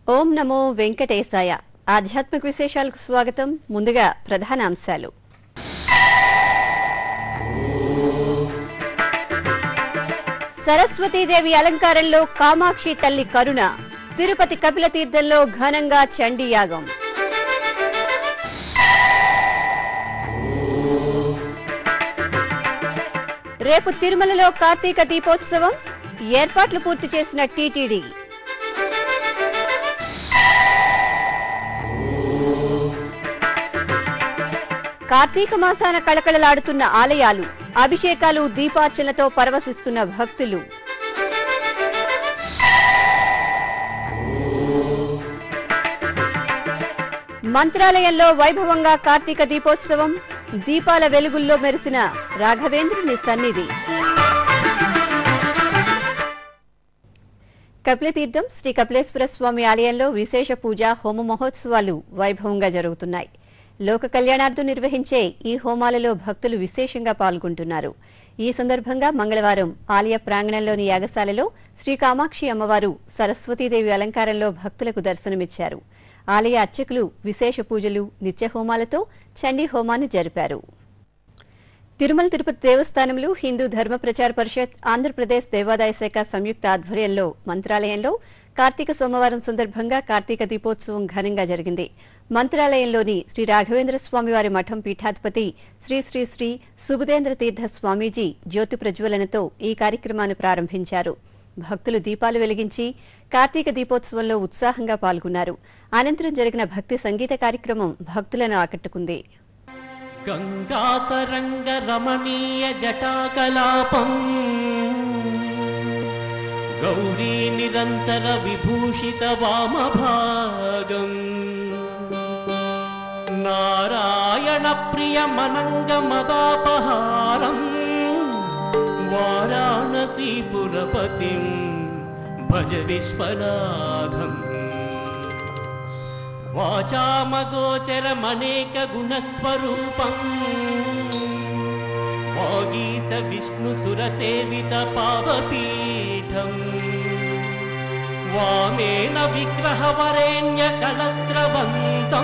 ఓం నమో వెంకటేశాయ ఆధ్యాత్మిక విశేషాలకు స్వాగతం ముందుగా ప్రధాన అంశాలు సరస్వతీదేవి అలంకారంలో కామాక్షి తల్లి కరుణ తిరుపతి కపిల తీర్థంలో ఘనంగా చండీ యాగం రేపు తిరుమలలో కార్తీక దీపోత్సవం ఏర్పాట్లు పూర్తి చేసిన టీటీడీ కార్తీక మాసాన కళకళలాడుతున్న ఆలయాలు అభిషేకాలు దీపార్చనతో పరవశిస్తున్న భక్తులు మంత్రాలయంలో వైభవంగా కార్తీక దీపోత్సవం దీపాల వెలుగుల్లో మెరిసిన రాఘవేంద్రుని సన్నిధి కపిలతీర్థం శ్రీ కపిలేశ్వర స్వామి ఆలయంలో విశేష పూజ హోమ మహోత్సవాలు వైభవంగా జరుగుతున్నాయి లోక కళ్యాణార్థం నిర్వహించే ఈ హోమాలలో భక్తులు విశేషంగా పాల్గొంటున్నారు ఈ సందర్భంగా మంగళవారం ఆలయ ప్రాంగణంలోని యాగశాలలో శ్రీ కామాక్షి అమ్మవారు సరస్వతీదేవి అలంకారంలో భక్తులకు దర్శనమిచ్చారు ఆలయ అర్చకులు విశేష పూజలు నిత్య హోమాలతో చండీ హోమాన్ని జరిపారు తిరుమల తిరుపతి దేవస్థానంలో హిందూ ధర్మ ప్రచార పరిషత్ ఆంధ్రప్రదేశ్ దేవాదాయ శాఖ సంయుక్త ఆధ్వర్యంలో మంత్రాలయంలో కార్తీక సోమవారం సందర్భంగా కార్తీక దీపోత్సవం ఘనంగా జరిగింది మంత్రాలయంలోని శ్రీ రాఘవేంద్ర స్వామి వారి మఠం పీఠాధిపతి శ్రీ శ్రీ శ్రీ సుబుధేంద్ర తీర్థ స్వామీజీ జ్యోతి ప్రజ్వలనతో ఈ కార్యక్రమాన్ని ప్రారంభించారు భక్తులు దీపాలు వెలిగించి కార్తీక దీపోత్సవంలో ఉత్సాహంగా పాల్గొన్నారు అనంతరం జరిగిన భక్తి సంగీత కార్యక్రమం భక్తులను ఆకట్టుకుంది గంగాతరంగ రమణీయ జటాకలాపం గౌరీ నిరంతర విభూషిత వామభాగం నారాయణ ప్రియ మనంగ మదాపహారం వారాణసీపురపతిం భజ విశ్వనాథం వాచామగోచరమనేక గుణస్వరూపం వాగీస విష్ణు సురసేవిత పాదపీఠం వామేన విగ్రహవరేణ్య కలత్రవంతం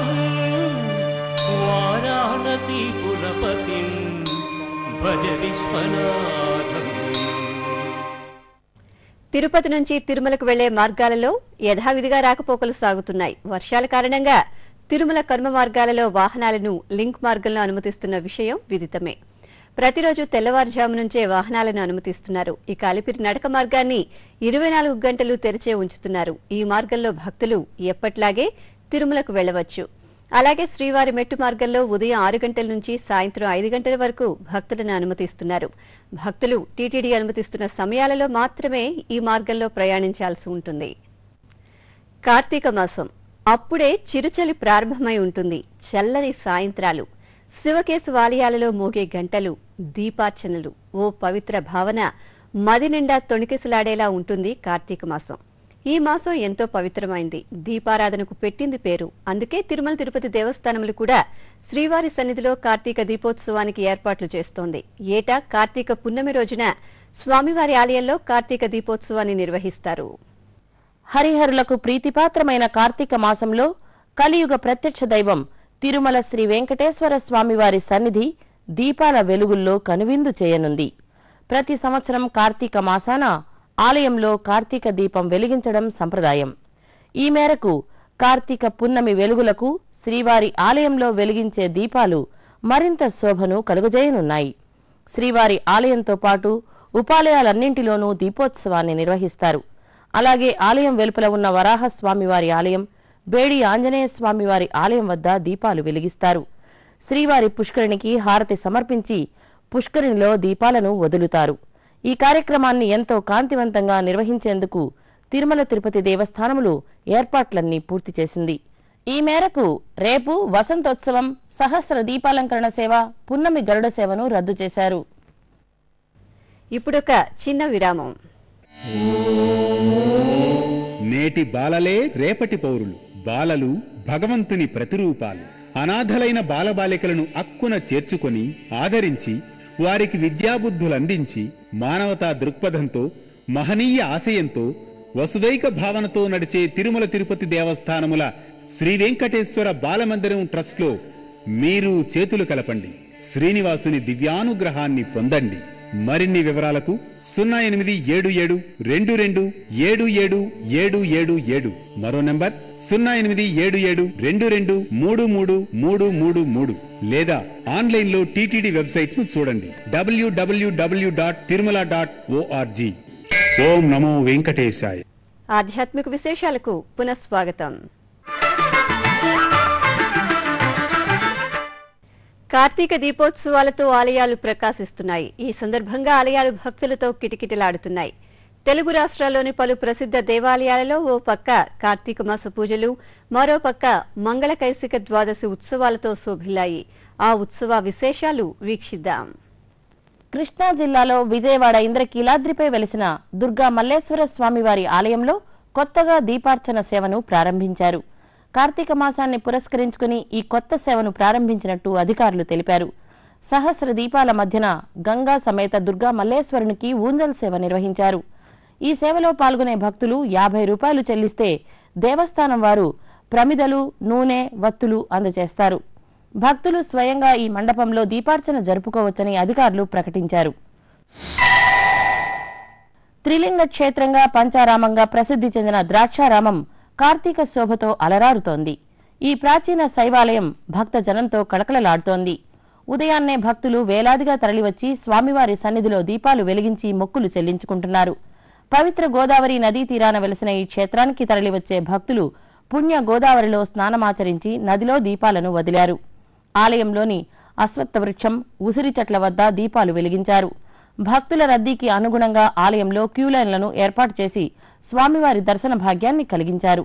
వారాణసీపురపతిం భజ విశ్వనాథం తిరుపతి నుంచి తిరుమలకు వెళ్లే మార్గాలలో యథావిధిగా రాకపోకలు సాగుతున్నాయి వర్షాల కారణంగా తిరుమల కర్మ మార్గాలలో వాహనాలను లింక్ మార్గంలో అనుమతిస్తున్న విషయం విదితమే ప్రతిరోజు తెల్లవారుజాము నుంచే వాహనాలను అనుమతిస్తున్నారు ఇక అలిపిరి నడక మార్గాన్ని ఇరవై నాలుగు గంటలు తెరిచే ఉంచుతున్నారు ఈ మార్గంలో భక్తులు ఎప్పట్లాగే తిరుమలకు వెళ్లవచ్చు అలాగే శ్రీవారి మెట్టు మార్గంలో ఉదయం ఆరు గంటల నుంచి సాయంత్రం ఐదు గంటల వరకు భక్తులను అనుమతిస్తున్నారు భక్తులు టీటీడీ అనుమతిస్తున్న సమయాలలో మాత్రమే ఈ మార్గంలో ప్రయాణించాల్సి ఉంటుంది కార్తీక మాసం అప్పుడే చిరుచలి ప్రారంభమై ఉంటుంది చల్లని సాయంత్రాలు శివకేశు ఆలయాలలో మోగే గంటలు దీపార్చనలు ఓ పవిత్ర భావన మది నిండా తొణికిసలాడేలా ఉంటుంది కార్తీక మాసం ఈ మాసం ఎంతో పవిత్రమైంది దీపారాధనకు పెట్టింది పేరు అందుకే తిరుమల తిరుపతి దేవస్థానములు కూడా శ్రీవారి సన్నిధిలో కార్తీక దీపోత్సవానికి ఏర్పాట్లు చేస్తోంది ఏటా కార్తీక పున్నమి రోజున స్వామివారి ఆలయంలో కార్తీక దీపోత్సవాన్ని నిర్వహిస్తారు హరిహరులకు ప్రీతిపాత్రమైన కార్తీక మాసంలో కలియుగ ప్రత్యక్ష దైవం తిరుమల శ్రీ వెంకటేశ్వర స్వామివారి సన్నిధి దీపాల వెలుగుల్లో కనువిందు చేయనుంది ప్రతి సంవత్సరం కార్తీక మాసాన ఆలయంలో కార్తీక దీపం వెలిగించడం సంప్రదాయం ఈ మేరకు కార్తీక పున్నమి వెలుగులకు శ్రీవారి ఆలయంలో వెలిగించే దీపాలు మరింత శోభను కలుగజేయనున్నాయి శ్రీవారి ఆలయంతో పాటు ఉపాలయాలన్నింటిలోనూ దీపోత్సవాన్ని నిర్వహిస్తారు అలాగే ఆలయం వెలుపల ఉన్న వరాహ స్వామివారి ఆలయం బేడి ఆంజనేయ స్వామివారి ఆలయం వద్ద దీపాలు వెలిగిస్తారు శ్రీవారి పుష్కరిణికి హారతి సమర్పించి పుష్కరిణిలో దీపాలను వదులుతారు ఈ కార్యక్రమాన్ని ఎంతో కాంతివంతంగా నిర్వహించేందుకు తిరుమల తిరుపతి దేవస్థానములు ఏర్పాట్లన్నీ పూర్తి చేసింది ఈ మేరకు రేపు వసంతోత్సవం సహస్ర దీపాలంకరణ సేవ పున్నమి గరుడ సేవను రద్దు చేశారు ఇప్పుడొక చిన్న విరామం నేటి బాలలే రేపటి పౌరులు బాలలు భగవంతుని ప్రతిరూపాలు అనాథలైన బాలబాలికలను అక్కున చేర్చుకొని ఆదరించి వారికి విద్యాబుద్ధులందించి మానవతా దృక్పథంతో మహనీయ ఆశయంతో వసుదైక భావనతో నడిచే తిరుమల తిరుపతి దేవస్థానముల శ్రీ వెంకటేశ్వర బాలమందిరం ట్రస్ట్ లో మీరు చేతులు కలపండి శ్రీనివాసుని దివ్యానుగ్రహాన్ని పొందండి మరిన్ని వివరాలకు సున్నా ఎనిమిది ఏడు ఏడు రెండు రెండు ఏడు ఏడు ఏడు ఏడు ఏడు మరో నంబర్ సున్నా ఎనిమిది ఏడు ఏడు రెండు రెండు మూడు మూడు మూడు మూడు మూడు లేదా ఆన్లైన్ లో టీటీడీ వెబ్సైట్ ను చూడండి W W W dot Tirumala dot O R G ఓం నమో వెంకటేశాయ ఆధ్యాత్మిక విశేషాలకు పునఃస్వాగతం కార్తీక దీపోత్సవాలతో ఆలయాలు ప్రకాశిస్తున్నాయి ఈ సందర్భంగా ఆలయాలు భక్తులతో కిటకిటలాడుతున్నాయి తెలుగు రాష్ట్రాల్లోని పలు ప్రసిద్ధ దేవాలయాలలో ఓ పక్క కార్తీక మాస పూజలు మరో పక్క మంగళ కైసిక ద్వాదశి ఉత్సవాలతో శోభిల్లాయి ఆ ఉత్సవ విశేషాలు వీక్షిద్దాం కృష్ణా జిల్లాలో విజయవాడ ఇంద్రకీలాద్రిపై వెలిసిన దుర్గా మల్లేశ్వర స్వామివారి ఆలయంలో కొత్తగా దీపార్చన సేవను ప్రారంభించారు కార్తీక మాసాన్ని పురస్కరించుకుని ఈ కొత్త సేవను ప్రారంభించినట్టు అధికారులు తెలిపారు సహస్ర దీపాల మధ్యన గంగా సమేత దుర్గా మల్లేశ్వరునికి ఊంజల్ సేవ నిర్వహించారు ఈ సేవలో పాల్గొనే భక్తులు యాభై రూపాయలు చెల్లిస్తే దేవస్థానం వారు ప్రమిదలు నూనె వత్తులు అందజేస్తారు భక్తులు స్వయంగా ఈ మండపంలో దీపార్చన జరుపుకోవచ్చని అధికారులు ప్రకటించారు త్రిలింగ క్షేత్రంగా పంచారామంగా ప్రసిద్ధి చెందిన ద్రాక్షారామం కార్తీక శోభతో అలరారుతోంది ఈ ప్రాచీన శైవాలయం భక్త జనంతో కళకళలాడుతోంది ఉదయాన్నే భక్తులు వేలాదిగా తరలివచ్చి స్వామివారి సన్నిధిలో దీపాలు వెలిగించి మొక్కులు చెల్లించుకుంటున్నారు పవిత్ర గోదావరి నదీ తీరాన వెలిసిన ఈ క్షేత్రానికి తరలివచ్చే భక్తులు పుణ్య గోదావరిలో స్నానమాచరించి నదిలో దీపాలను వదిలారు ఆలయంలోని అశ్వత్థ వృక్షం ఉసిరి చెట్ల వద్ద దీపాలు వెలిగించారు భక్తుల రద్దీకి అనుగుణంగా ఆలయంలో క్యూలైన్లను ఏర్పాటు చేసి స్వామివారి దర్శన భాగ్యాన్ని కలిగించారు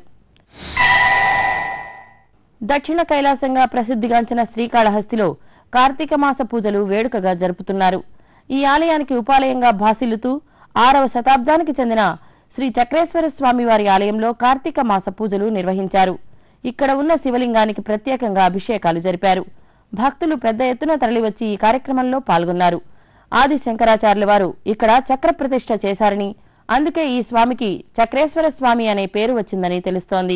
దక్షిణ కైలాసంగా ప్రసిద్ధిగాంచిన శ్రీకాళహస్తిలో కార్తీక మాస పూజలు వేడుకగా జరుపుతున్నారు ఈ ఆలయానికి ఉపాలయంగా భాసిల్లుతూ ఆరవ శతాబ్దానికి చెందిన శ్రీ చక్రేశ్వర స్వామివారి ఆలయంలో కార్తీక మాస పూజలు నిర్వహించారు ఇక్కడ ఉన్న శివలింగానికి ప్రత్యేకంగా అభిషేకాలు జరిపారు భక్తులు పెద్ద ఎత్తున తరలివచ్చి ఈ కార్యక్రమంలో పాల్గొన్నారు ఆది శంకరాచార్యుల వారు ఇక్కడ చక్ర ప్రతిష్ఠ చేశారని అందుకే ఈ స్వామికి చక్రేశ్వర స్వామి అనే పేరు వచ్చిందని తెలుస్తోంది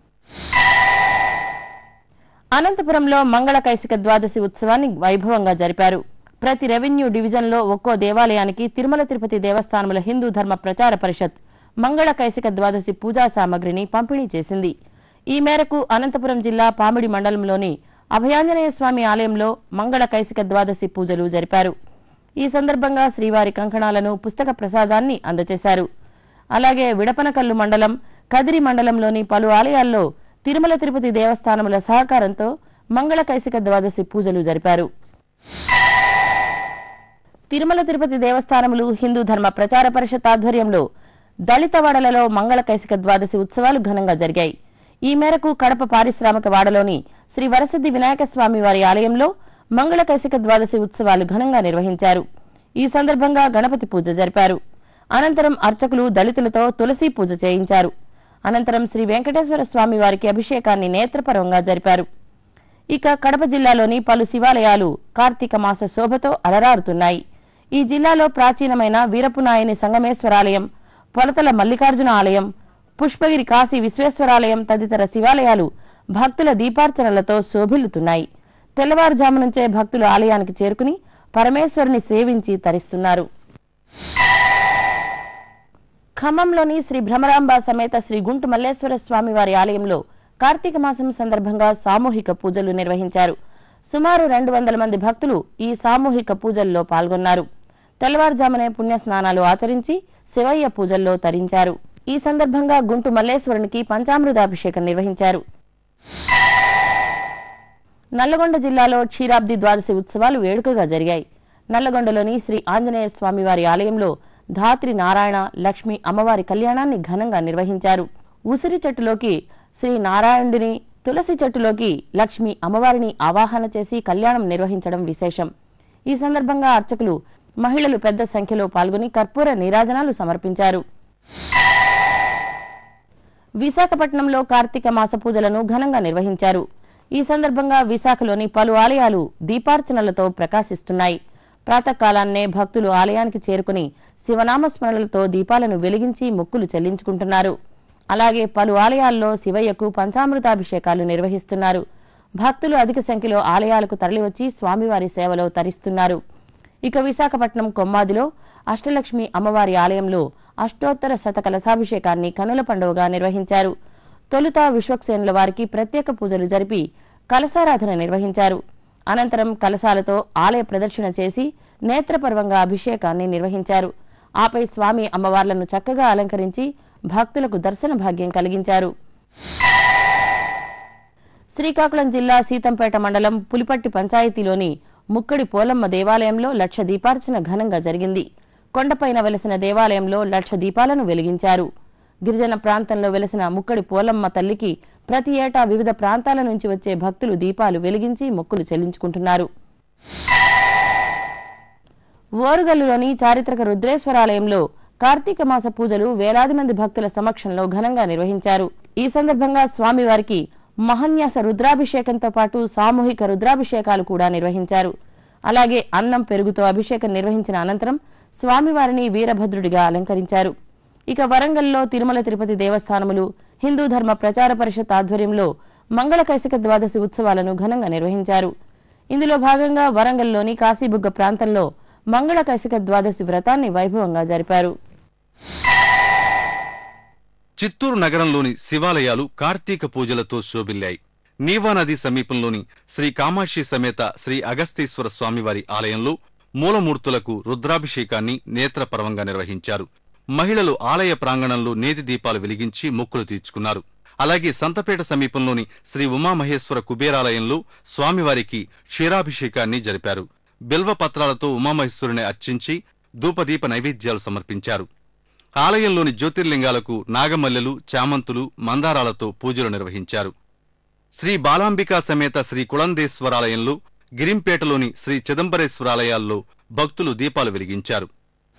అనంతపురంలో మంగళ కైసిక ద్వాదశి ఉత్సవాన్ని వైభవంగా జరిపారు ప్రతి రెవెన్యూ డివిజన్లో ఒక్కో దేవాలయానికి తిరుమల తిరుపతి దేవస్థానముల హిందూ ధర్మ ప్రచార పరిషత్ మంగళ కైసిక ద్వాదశి పూజా సామగ్రిని పంపిణీ చేసింది ఈ మేరకు అనంతపురం జిల్లా పామిడి మండలంలోని అభయాంజనేయ స్వామి ఆలయంలో మంగళ కైసిక ద్వాదశి పూజలు జరిపారు ఈ సందర్భంగా శ్రీవారి కంకణాలను పుస్తక ప్రసాదాన్ని అందజేశారు అలాగే విడపనకల్లు మండలం కదిరి మండలంలోని పలు ఆలయాల్లో తిరుమల తిరుపతి దేవస్థానముల సహకారంతో మంగళ కైసిక ద్వాదశి పూజలు జరిపారు తిరుమల తిరుపతి దేవస్థానములు హిందూ ధర్మ ప్రచార పరిషత్ ఆధ్వర్యంలో దళిత వాడలలో మంగళ కైసిక ద్వాదశి ఉత్సవాలు ఘనంగా జరిగాయి ఈ మేరకు కడప పారిశ్రామిక వాడలోని శ్రీ వరసిద్ధి వినాయక స్వామి వారి ఆలయంలో మంగళ కైసిక ద్వాదశి ఉత్సవాలు ఘనంగా నిర్వహించారు ఈ సందర్భంగా గణపతి పూజ జరిపారు అనంతరం అర్చకులు దళితులతో తులసి పూజ చేయించారు అనంతరం శ్రీ వెంకటేశ్వర స్వామి వారికి అభిషేకాన్ని నేత్రపరంగా జరిపారు ఇక కడప జిల్లాలోని పలు శివాలయాలు కార్తీక మాస శోభతో అలరారుతున్నాయి ఈ జిల్లాలో ప్రాచీనమైన వీరపునాయని సంగమేశ్వరాలయం పొలతల మల్లికార్జున ఆలయం పుష్పగిరి కాశీ విశ్వేశ్వరాలయం తదితర శివాలయాలు భక్తుల దీపార్చనలతో శోభిల్లుతున్నాయి తెల్లవారుజాము నుంచే భక్తులు ఆలయానికి చేరుకుని పరమేశ్వరుని సేవించి తరిస్తున్నారు ఖమ్మంలోని శ్రీ భ్రమరాంబ సమేత శ్రీ గుంటు మల్లేశ్వర స్వామి వారి ఆలయంలో కార్తీక మాసం సందర్భంగా సామూహిక పూజలు నిర్వహించారు సుమారు రెండు వందల మంది భక్తులు ఈ సామూహిక పూజల్లో పాల్గొన్నారు తెల్లవారుజామునే పుణ్య స్నానాలు ఆచరించి శివయ్య పూజల్లో తరించారు ఈ సందర్భంగా గుంటు మల్లేశ్వరునికి పంచామృతాభిషేకం నిర్వహించారు నల్లగొండ జిల్లాలో క్షీరాబ్ది ద్వాదశి ఉత్సవాలు వేడుకగా జరిగాయి నల్లగొండలోని శ్రీ ఆంజనేయ స్వామివారి ఆలయంలో ధాత్రి నారాయణ లక్ష్మి అమ్మవారి కళ్యాణాన్ని ఘనంగా నిర్వహించారు ఉసిరి చెట్టులోకి శ్రీ నారాయణుడిని తులసి చెట్టులోకి లక్ష్మి అమ్మవారిని ఆవాహన చేసి కళ్యాణం నిర్వహించడం విశేషం ఈ సందర్భంగా అర్చకులు మహిళలు పెద్ద సంఖ్యలో పాల్గొని కర్పూర నీరాజనాలు సమర్పించారు విశాఖపట్నంలో కార్తీక మాస పూజలను ఘనంగా నిర్వహించారు ఈ సందర్భంగా విశాఖలోని పలు ఆలయాలు దీపార్చనలతో ప్రకాశిస్తున్నాయి ప్రాతకాలాన్నే భక్తులు ఆలయానికి చేరుకుని శివనామస్మరణలతో దీపాలను వెలిగించి మొక్కులు చెల్లించుకుంటున్నారు అలాగే పలు ఆలయాల్లో శివయ్యకు పంచామృతాభిషేకాలు నిర్వహిస్తున్నారు భక్తులు అధిక సంఖ్యలో ఆలయాలకు తరలివచ్చి స్వామివారి సేవలో తరిస్తున్నారు ఇక విశాఖపట్నం కొమ్మాదిలో అష్టలక్ష్మి అమ్మవారి ఆలయంలో అష్టోత్తర శత కలశాభిషేకాన్ని కనుల పండుగగా నిర్వహించారు తొలుత విశ్వక్సేనుల వారికి ప్రత్యేక పూజలు జరిపి కలశారాధన నిర్వహించారు అనంతరం కలశాలతో ఆలయ ప్రదక్షిణ చేసి నేత్రపర్వంగా అభిషేకాన్ని నిర్వహించారు ఆపై స్వామి అమ్మవార్లను చక్కగా అలంకరించి భక్తులకు దర్శన భాగ్యం కలిగించారు శ్రీకాకుళం జిల్లా సీతంపేట మండలం పులిపట్టి పంచాయతీలోని ముక్కడి పోలమ్మ దేవాలయంలో లక్ష దీపార్చన ఘనంగా జరిగింది కొండపైన వెలసిన దేవాలయంలో లక్ష దీపాలను వెలిగించారు గిరిజన ప్రాంతంలో వెలసిన ముక్కడి పోలమ్మ తల్లికి ప్రతి ఏటా వివిధ ప్రాంతాల నుంచి వచ్చే భక్తులు దీపాలు వెలిగించి మొక్కులు చెల్లించుకుంటున్నారు ఓరుగల్లులోని చారిత్రక రుద్రేశ్వరాలయంలో కార్తీక మాస పూజలు వేలాది మంది భక్తుల సమక్షంలో ఘనంగా నిర్వహించారు ఈ సందర్భంగా స్వామివారికి మహన్యాస రుద్రాభిషేకంతో పాటు సామూహిక రుద్రాభిషేకాలు కూడా నిర్వహించారు అలాగే అన్నం పెరుగుతో అభిషేకం నిర్వహించిన అనంతరం స్వామివారిని వీరభద్రుడిగా అలంకరించారు ఇక వరంగల్లో తిరుమల తిరుపతి దేవస్థానములు హిందూ ధర్మ ప్రచార పరిషత్ ఆధ్వర్యంలో మంగళ కైసిక ద్వాదశి ఉత్సవాలను ఘనంగా నిర్వహించారు ఇందులో భాగంగా వరంగల్లోని కాశీబుగ్గ ప్రాంతంలో మంగళ కైసిక ద్వాదశి వ్రతాన్ని వైభవంగా జరిపారు చిత్తూరు నగరంలోని శివాలయాలు కార్తీక పూజలతో శోభిల్లాయి నీవా నది సమీపంలోని శ్రీ కామాక్షి సమేత శ్రీ అగస్తీశ్వర స్వామివారి ఆలయంలో మూలమూర్తులకు రుద్రాభిషేకాన్ని నేత్రపర్వంగా నిర్వహించారు మహిళలు ఆలయ ప్రాంగణంలో నేతి దీపాలు వెలిగించి మొక్కులు తీర్చుకున్నారు అలాగే సంతపేట సమీపంలోని శ్రీ ఉమామహేశ్వర కుబేరాలయంలో స్వామివారికి క్షీరాభిషేకాన్ని జరిపారు బిల్వ పత్రాలతో ఉమామహేశ్వరుని అర్చించి ధూపదీప నైవేద్యాలు సమర్పించారు ఆలయంలోని జ్యోతిర్లింగాలకు నాగమల్లెలు చామంతులు మందారాలతో పూజలు నిర్వహించారు శ్రీ బాలాంబికా సమేత శ్రీ కుళందేశ్వరాలయంలో గిరింపేటలోని శ్రీ చిదంబరేశ్వరాలయాల్లో భక్తులు దీపాలు వెలిగించారు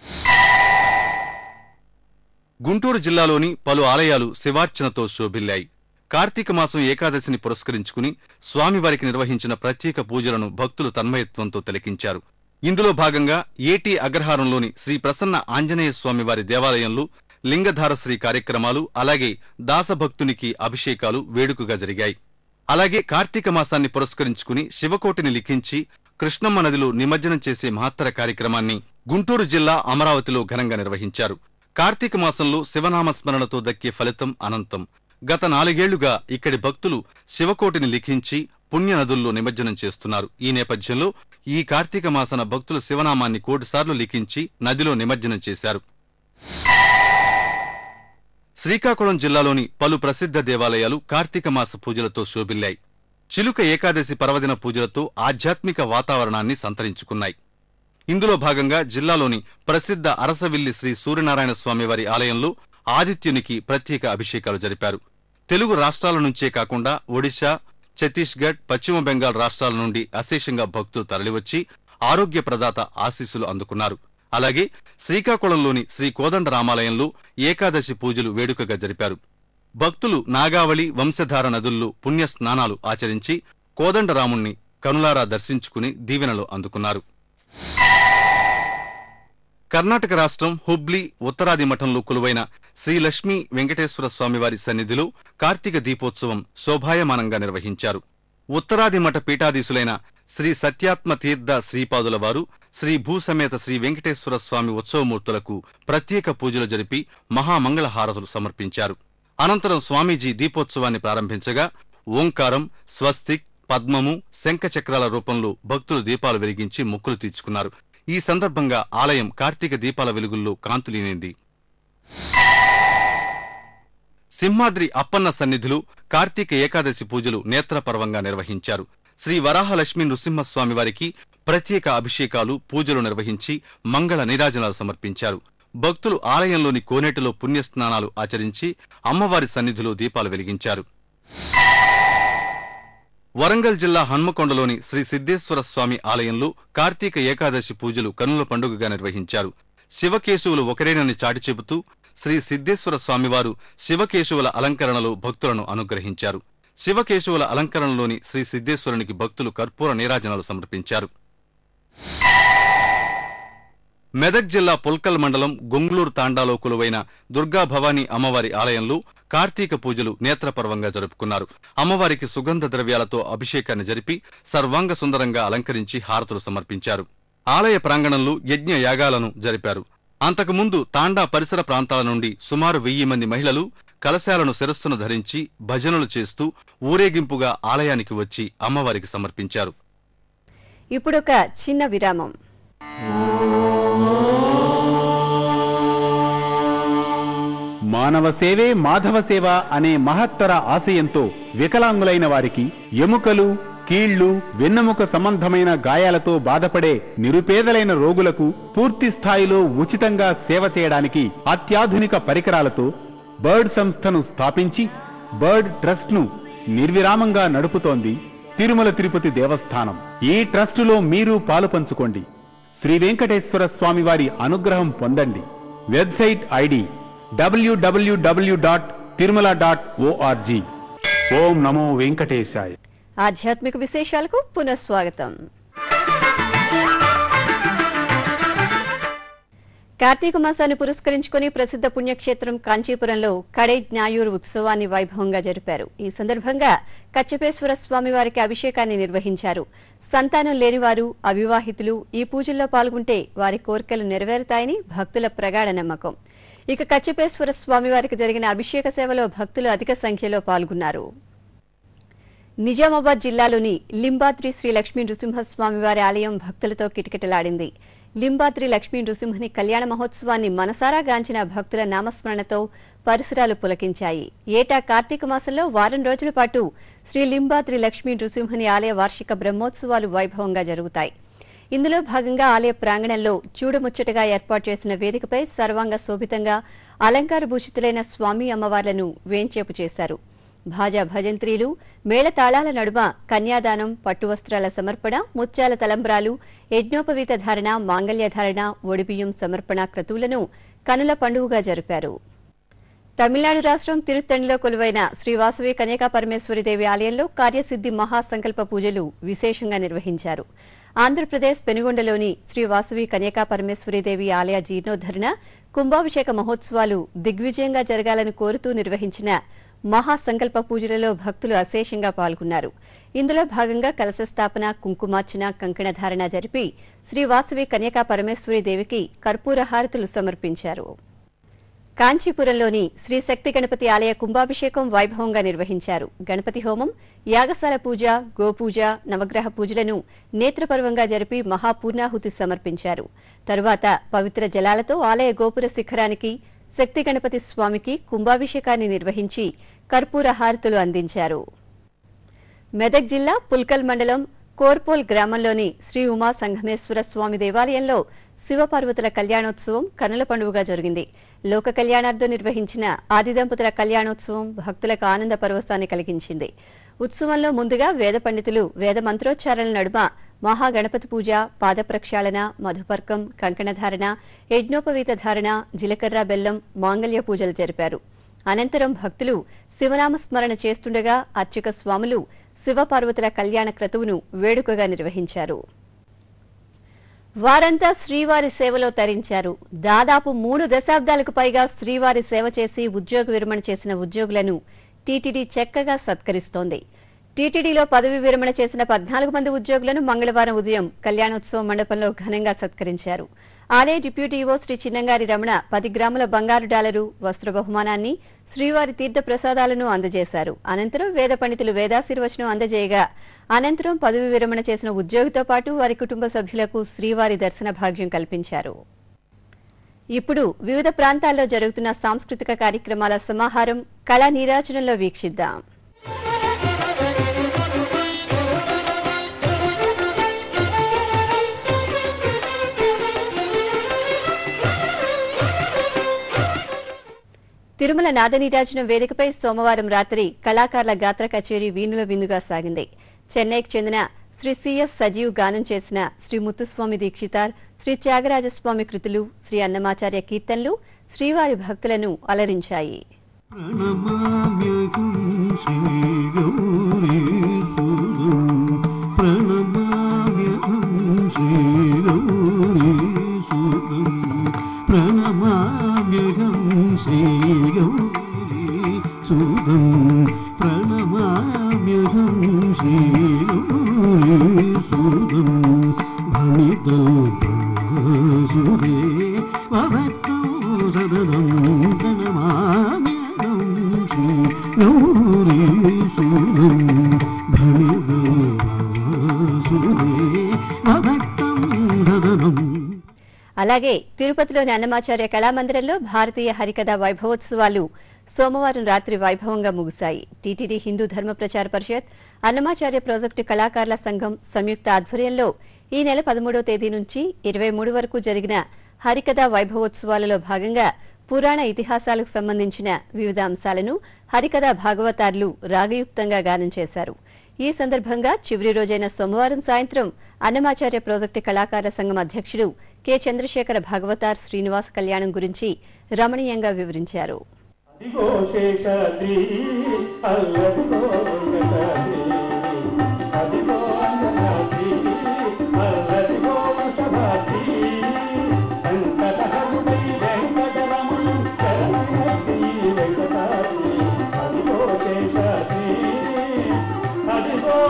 గుంటూరు జిల్లాలోని పలు ఆలయాలు శివార్చనతో శోభిల్లాయి కార్తీక మాసం ఏకాదశిని పురస్కరించుకుని స్వామివారికి నిర్వహించిన ప్రత్యేక పూజలను భక్తులు తన్మయత్వంతో తిలకించారు ఇందులో భాగంగా ఏటీ అగ్రహారంలోని శ్రీ ప్రసన్న ఆంజనేయ స్వామివారి దేవాలయంలో లింగధార శ్రీ కార్యక్రమాలు అలాగే దాసభక్తునికి అభిషేకాలు వేడుకగా జరిగాయి అలాగే కార్తీక మాసాన్ని పురస్కరించుకుని శివకోటిని లిఖించి కృష్ణమ్మ నదిలో నిమజ్జనం చేసే మహత్తర కార్యక్రమాన్ని గుంటూరు జిల్లా అమరావతిలో ఘనంగా నిర్వహించారు కార్తీక మాసంలో శివనామస్మరణతో దక్కే ఫలితం అనంతం గత నాలుగేళ్లుగా ఇక్కడి భక్తులు శివకోటిని లిఖించి పుణ్య నదుల్లో నిమజ్జనం చేస్తున్నారు ఈ నేపథ్యంలో ఈ కార్తీక మాసన భక్తులు శివనామాన్ని కోటిసార్లు లిఖించి నదిలో నిమజ్జనం చేశారు శ్రీకాకుళం జిల్లాలోని పలు ప్రసిద్ధ దేవాలయాలు కార్తీక మాస పూజలతో శోభిల్లాయి చిలుక ఏకాదశి పర్వదిన పూజలతో ఆధ్యాత్మిక వాతావరణాన్ని సంతరించుకున్నాయి ఇందులో భాగంగా జిల్లాలోని ప్రసిద్ధ అరసవిల్లి శ్రీ సూర్యనారాయణ స్వామివారి ఆలయంలో ఆదిత్యునికి ప్రత్యేక అభిషేకాలు జరిపారు తెలుగు రాష్ట్రాల నుంచే కాకుండా ఒడిశా ఛత్తీస్గఢ్ పశ్చిమ బెంగాల్ రాష్ట్రాల నుండి అశేషంగా భక్తులు తరలివచ్చి ఆరోగ్య ప్రదాత ఆశీస్సులు అందుకున్నారు అలాగే శ్రీకాకుళంలోని శ్రీ కోదండ రామాలయంలో ఏకాదశి పూజలు వేడుకగా జరిపారు భక్తులు నాగావళి వంశధార నదుల్లో పుణ్య స్నానాలు ఆచరించి కోదండరాముణ్ణి కనులారా దర్శించుకుని దీవెనలు అందుకున్నారు కర్ణాటక రాష్ట్రం హుబ్లీ ఉత్తరాది మఠంలో కొలువైన శ్రీ లక్ష్మీ వెంకటేశ్వర స్వామివారి సన్నిధిలో కార్తీక దీపోత్సవం శోభాయమానంగా నిర్వహించారు ఉత్తరాది మఠ పీఠాధీశులైన శ్రీ సత్యాత్మ తీర్థ శ్రీపాదుల వారు శ్రీ భూసమేత శ్రీ వెంకటేశ్వర స్వామి ఉత్సవమూర్తులకు ప్రత్యేక పూజలు జరిపి మహామంగళహారతులు సమర్పించారు అనంతరం స్వామీజీ దీపోత్సవాన్ని ప్రారంభించగా ఓంకారం స్వస్తిక్ పద్మము శంఖచక్రాల రూపంలో భక్తులు దీపాలు వెలిగించి మొక్కులు తీర్చుకున్నారు ఈ సందర్భంగా ఆలయం కార్తీక దీపాల వెలుగుల్లో కాంతులీనింది సింహాద్రి అప్పన్న సన్నిధిలో కార్తీక ఏకాదశి పూజలు నేత్రపర్వంగా నిర్వహించారు శ్రీ వరాహలక్ష్మీ నృసింహస్వామి వారికి ప్రత్యేక అభిషేకాలు పూజలు నిర్వహించి మంగళ నీరాజనాలు సమర్పించారు భక్తులు ఆలయంలోని కోనేటిలో పుణ్యస్నానాలు ఆచరించి అమ్మవారి సన్నిధిలో దీపాలు వెలిగించారు వరంగల్ జిల్లా హన్మకొండలోని శ్రీ సిద్ధేశ్వర స్వామి ఆలయంలో కార్తీక ఏకాదశి పూజలు కన్నుల పండుగగా నిర్వహించారు శివకేశవులు ఒకరేనని చాటి చెబుతూ శ్రీ సిద్ధేశ్వర స్వామివారు శివకేశవుల అలంకరణలో భక్తులను అనుగ్రహించారు శివకేశవుల అలంకరణలోని శ్రీ సిద్ధేశ్వరునికి భక్తులు కర్పూర నీరాజనాలు సమర్పించారు మెదక్ జిల్లా పుల్కల్ మండలం గొంగ్లూరు తాండాలో కొలువైన దుర్గా భవానీ అమ్మవారి ఆలయంలో కార్తీక పూజలు నేత్రపర్వంగా జరుపుకున్నారు అమ్మవారికి సుగంధ ద్రవ్యాలతో అభిషేకాన్ని జరిపి సర్వాంగ సుందరంగా అలంకరించి హారతులు సమర్పించారు ఆలయ ప్రాంగణంలో యజ్ఞ యాగాలను జరిపారు అంతకుముందు తాండా పరిసర ప్రాంతాల నుండి సుమారు వెయ్యి మంది మహిళలు కలశాలను శిరస్సును ధరించి భజనలు చేస్తూ ఊరేగింపుగా ఆలయానికి వచ్చి అమ్మవారికి సమర్పించారు ఇప్పుడొక చిన్న విరామం మానవ సేవే మాధవ సేవ అనే మహత్తర ఆశయంతో వికలాంగులైన వారికి ఎముకలు కీళ్లు వెన్నెముక సంబంధమైన గాయాలతో బాధపడే నిరుపేదలైన రోగులకు పూర్తి స్థాయిలో ఉచితంగా సేవ చేయడానికి అత్యాధునిక పరికరాలతో బర్డ్ సంస్థను స్థాపించి బర్డ్ ట్రస్ట్ ను నిర్విరామంగా నడుపుతోంది తిరుమల తిరుపతి దేవస్థానం ఈ ట్రస్టులో మీరు పాలు పంచుకోండి శ్రీ వెంకటేశ్వర స్వామి వారి అనుగ్రహం పొందండి website ID W W W dot Tirumala dot O R G ఓం నమో వెంకటేశాయ ఆధ్యాత్మిక విశేషాలకు పునఃస్వాగతం కార్తీక మాసాన్ని పురస్కరించుకుని ప్రసిద్ధ పుణ్యక్షేత్రం కాంచీపురంలో కడే జ్ఞాయూర్ ఉత్సవాన్ని వైభవంగా జరిపారు ఈ సందర్భంగా కచ్చపేశ్వర స్వామి వారికి అభిషేకాన్ని నిర్వహించారు సంతానం లేనివారు అవివాహితులు ఈ పూజల్లో పాల్గొంటే వారి కోరికలు నెరవేరుతాయని భక్తుల ప్రగాఢ నమ్మకం ఇక కచ్చపేశ్వర స్వామి వారికి జరిగిన అభిషేక సేవలో భక్తులు అధిక సంఖ్యలో పాల్గొన్నారు నిజామాబాద్ జిల్లాలోని లింబాద్రి శ్రీ లక్ష్మీ నృసింహస్వామి వారి ఆలయం భక్తులతో కిటకిటలాడింది లింబాద్రి లక్ష్మీ నృసింహుని కళ్యాణ మహోత్సవాన్ని మనసారా గాంచిన భక్తుల నామస్మరణతో పరిసరాలు పులకించాయి ఏటా కార్తీక మాసంలో వారం రోజుల పాటు శ్రీ లింబాద్రి లక్ష్మీ నృసింహుని ఆలయ వార్షిక బ్రహ్మోత్సవాలు వైభవంగా జరుగుతాయి ఇందులో భాగంగా ఆలయ ప్రాంగణంలో చూడముచ్చటగా ఏర్పాటు చేసిన వేదికపై సర్వాంగ శోభితంగా అలంకార భూషితులైన స్వామి అమ్మవార్లను వేంచేపు చేశారు భాజా భజంత్రీలు మేళతాళాల నడుమ కన్యాదానం పట్టు వస్త్రాల సమర్పణ ముత్యాల తలంబ్రాలు యజ్ఞోపవీత ధారణ మాంగళ్య ధారణ ఒడిబియ్యం సమర్పణ క్రతువులను కనుల పండుగగా జరిపారు తమిళనాడు రాష్ట్రం తిరుత్తణిలో కొలువైన శ్రీ వాసవి కన్యకా పరమేశ్వరి దేవి ఆలయంలో కార్యసిద్ధి మహాసంకల్ప పూజలు విశేషంగా నిర్వహించారు ఆంధ్రప్రదేశ్ పెనుగొండలోని శ్రీ వాసవి కన్యకా పరమేశ్వరి దేవి ఆలయ జీర్ణోద్ధరణ కుంభాభిషేక మహోత్సవాలు దిగ్విజయంగా జరగాలని కోరుతూ నిర్వహించిన మహాసంకల్ప పూజలలో భక్తులు అశేషంగా పాల్గొన్నారు ఇందులో భాగంగా కలశ స్థాపన కుంకుమార్చన కంకణ ధారణ జరిపి శ్రీ వాసవి కన్యకా పరమేశ్వరి దేవికి కర్పూర హారతులు సమర్పించారు కాంచీపురంలోని శ్రీ శక్తి గణపతి ఆలయ కుంభాభిషేకం వైభవంగా నిర్వహించారు గణపతి హోమం యాగశాల పూజ గోపూజ నవగ్రహ పూజలను నేత్రపర్వంగా జరిపి మహాపూర్ణాహుతి సమర్పించారు తరువాత పవిత్ర జలాలతో ఆలయ గోపుర శిఖరానికి శక్తి గణపతి స్వామికి కుంభాభిషేకాన్ని నిర్వహించి కర్పూర హారతులు అందించారు మెదక్ జిల్లా పుల్కల్ మండలం కోర్పోల్ గ్రామంలోని శ్రీ ఉమా సంఘమేశ్వర స్వామి దేవాలయంలో శివపార్వతుల కళ్యాణోత్సవం కనుల పండుగగా జరిగింది లోక కళ్యాణార్థం నిర్వహించిన ఆది దంపతుల కళ్యాణోత్సవం భక్తులకు ఆనంద పరవశాన్ని కలిగించింది ఉత్సవంలో ముందుగా వేద పండితులు వేద మంత్రోచ్చారణల నడుమ మహాగణపతి పూజ పాద ప్రక్షాళన మధుపర్కం కంకణధారణ యజ్ఞోపవీత ధారణ జీలకర్ర బెల్లం మాంగళ్య పూజలు జరిపారు అనంతరం భక్తులు శివనామ స్మరణ చేస్తుండగా అర్చక స్వాములు శివపార్వతుల కళ్యాణ క్రతువును వేడుకగా నిర్వహించారు వారంతా శ్రీవారి సేవలో తరించారు దాదాపు మూడు దశాబ్దాలకు పైగా శ్రీవారి సేవ చేసి ఉద్యోగ విరమణ చేసిన ఉద్యోగులను టీటీడీ చక్కగా సత్కరిస్తోంది టీటీడీలో పదవి విరమణ చేసిన పద్నాలుగు మంది ఉద్యోగులను మంగళవారం ఉదయం కళ్యాణోత్సవ మండపంలో ఘనంగా సత్కరించారు ఆలయ డిప్యూటీ ఈవో శ్రీ చిన్నంగారి రమణ పది గ్రాముల బంగారు డాలరు వస్త్ర బహుమానాన్ని శ్రీవారి తీర్థ ప్రసాదాలను అందజేశారు అనంతరం వేద పండితులు వేదాశీర్వచనం అందజేయగా అనంతరం పదవి విరమణ చేసిన ఉద్యోగితో పాటు వారి కుటుంబ సభ్యులకు శ్రీవారి దర్శన భాగ్యం కల్పించారు ఇప్పుడు వివిధ ప్రాంతాల్లో జరుగుతున్న సాంస్కృతిక కార్యక్రమాల సమాహారం కళా నీరాజనంలో వీక్షిద్దాం తిరుమల నాదనీరాజనం వేదికపై సోమవారం రాత్రి కళాకారుల గాత్ర కచేరీ వీణుల విందుగా సాగింది చెన్నైకి చెందిన శ్రీ సిఎస్ సజీవ్ గానం చేసిన శ్రీ ముత్తుస్వామి దీక్షితార్ శ్రీ త్యాగరాజస్వామి కృతులు శ్రీ అన్నమాచార్య కీర్తనలు శ్రీవారి భక్తులను అలరించాయి ప్రణమామ్యహం శ్రీగౌరీసుదం ప్రణమామ్యహం శ్రీగౌరీసుదం శ్రీగౌరీ సుదం ప్రణమామ్యహం శ్రీగౌరీ సుదం భణితల్పాసుదే భవత్తం సదదం ప్రణమామ్యహం శ్రీగౌరీ సుదం భణితల్పాసుదే భవత్తం సదదం అలాగే తిరుపతిలోని అన్నమాచార్య కళామందిరంలో భారతీయ హరికథ వైభవోత్సవాలు సోమవారం రాత్రి వైభవంగా ముగిశాయి టీటీడీ హిందూ ధర్మ ప్రచార పరిషత్ అన్నమాచార్య ప్రాజెక్టు కళాకారుల సంఘం సంయుక్త ఆధ్వర్యంలో ఈ నెల పదమూడవ తేదీ నుంచి ఇరవై మూడు వరకు జరిగిన హరికథ వైభవోత్సవాలలో భాగంగా పురాణ ఇతిహాసాలకు సంబంధించిన వివిధ అంశాలను హరికథ భాగవతార్లు రాగయుక్తంగా గానం చేశారు ఈ సందర్భంగా చివరి రోజైన సోమవారం సాయంత్రం అన్నమాచార్య ప్రాజెక్టు కళాకారుల సంఘం అధ్యక్షుడు కె చంద్రశేఖర భాగవతార్ శ్రీనివాస కళ్యాణం గురించి రమణీయంగా వివరించారు అదిగో శేషాద్రి అల్లదిగో వెంకటాద్రి అదిగో అంజనాద్రి అల్లదిగో వృషభాద్రి సంకటహరుడై వెంకటరమణం శరణమూర్తి వెంకటాద్రి అదిగో శేషాద్రి అదిగో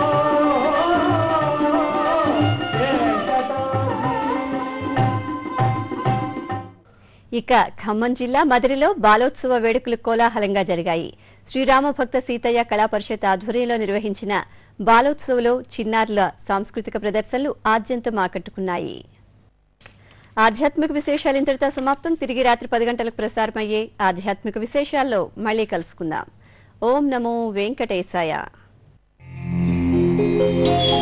వెంకటాద్రి ఇక ఖమ్మం జిల్లా మదిరిలో బాలోత్సవ వేడుకలు కోలాహలంగా జరిగాయి శ్రీరామ భక్త సీతయ్య కళా పరిషత్ ఆధ్వర్యంలో నిర్వహించిన బాలోత్సవలో చిన్నారుల సాంస్కృతిక ప్రదర్శనలు ఆద్యంతం ఆకట్టుకున్నాయి ఆధ్యాత్మిక విశేషాలు ఇంతటితో సమాప్తం తిరిగి రాత్రి పది గంటలకు ప్రసారమయ్యే ఆధ్యాత్మిక విశేషాల్లో మళ్ళీ కలుసుకుందాం ఓం నమో వెంకటేశాయ